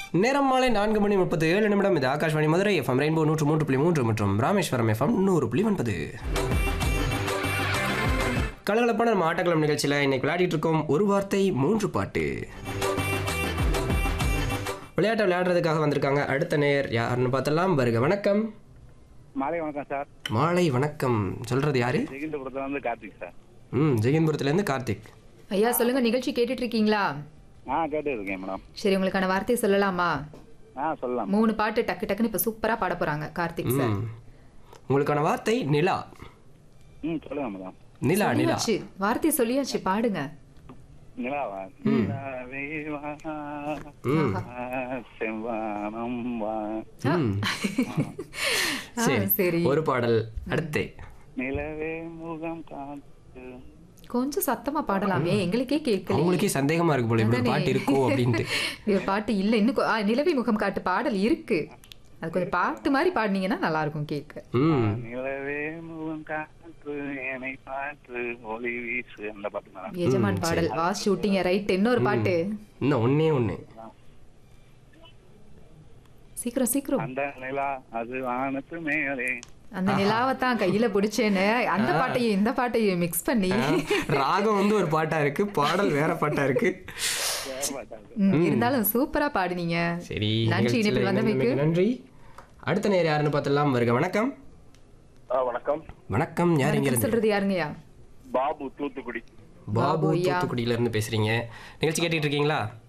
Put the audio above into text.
நேரம் மாலை நான்கு மணி முப்பது ஏழு நிமிடம் இது ஆகாஷ்வாணி மதுரை எஃப்எம் ரெயின்போ நூற்று மூன்று புள்ளி மூன்று மற்றும் ராமேஸ்வரம் எஃப்எம் நூறு புள்ளி ஒன்பது கலகலப்பான நம்ம ஆட்டக்களம் நிகழ்ச்சியில் இன்னைக்கு விளையாடிட்டு இருக்கோம் ஒரு வார்த்தை மூன்று பாட்டு விளையாட்டை விளையாடுறதுக்காக வந்திருக்காங்க அடுத்த நேர் யாருன்னு பார்த்தலாம் வருக வணக்கம் மாலை வணக்கம் சார் மாலை வணக்கம் சொல்றது யாரு ஜெகிந்தபுரத்துல இருந்து கார்த்திக் சார் ம் ஜெகன்புரத்துலேருந்து கார்த்திக் ஐயா சொல்லுங்க நிகழ்ச்சி கேட்டுட்டு இருக்கீங்களா ஆ கேட்டு இருக்கேன் மேடம் சரி உங்களுக்கான வார்த்தை சொல்லலாமா ஆ சொல்லலாம் மூணு பாட்டு டக்கு டக்குன்னு இப்ப சூப்பரா பாட போறாங்க கார்த்திக் சார் ம் உங்களுக்கான வார்த்தை நிலா ம் சொல்லுங்க மேடம் நிலா நிலா சொல்லியாச்சு வார்த்தை சொல்லியாச்சு பாடுங்க நிலாவா நிலாவே வா ம் செவ்வானம் வா ம் ஆ, சரி சரி ஒரு பாடல் அடுத்து நிலவே முகம் காத்து கொஞ்சம் சத்தமா பாடலாமே எங்களுக்கே கேட்கல அவங்களுக்கே சந்தேகமா இருக்கு போல இப்படி ஒரு பாட்டு இருக்கோ அப்படின்ட்டு ஒரு பாட்டு இல்ல இன்னும் கொ- ஆ, நிலவை முகம் காட்டு பாடல் இருக்கு அது கொஞ்சம் பாட்டு மாதிரி பாடினீங்கன்னா நல்லா இருக்கும் கேட்க ம் நிலவே முகம் காத்து என்னை பார்த்து ஒளி வீசு அந்த பாட்டு மேடம் எஜமான் பாடல் வாஸ் ஷூட்டிங் ரைட் இன்னொரு பாட்டு இன்னும் ஒண்ணே ஒண்ணு சீக்கிரம் சீக்கிரம் அந்த நிலா அது வானத்து மேலே அந்த நிலாவை தான் கையில பிடிச்சேன்னு அந்த பாட்டையும் இந்த பாட்டையும் மிக்ஸ் பண்ணி ராகம் வந்து ஒரு பாட்டா இருக்கு பாடல் வேற பாட்டா இருக்கு வேற பாட்டா இருக்கு. ம், இருந்தாலும் சூப்பரா பாடுனீங்க சரி நன்றி நிகழ்ச்சியில இணைப்பில் வந்தமைக்கு இணைந்தமைக்கு நன்றி அடுத்த நேர் யாருன்னு பார்த்தலாம் வருக வணக்கம் ஆ வணக்கம் வணக்கம் யார் இங்க வணக்கம் இருந்து சொல்றது யாருங்கய்யா பாபு தூத்துக்குடி பாபு பாபு ஐயா. தூத்துக்குடியில இருந்து பேசுறீங்க நிகழ்ச்சி கேட்டுட்டு இருக்கீங்களா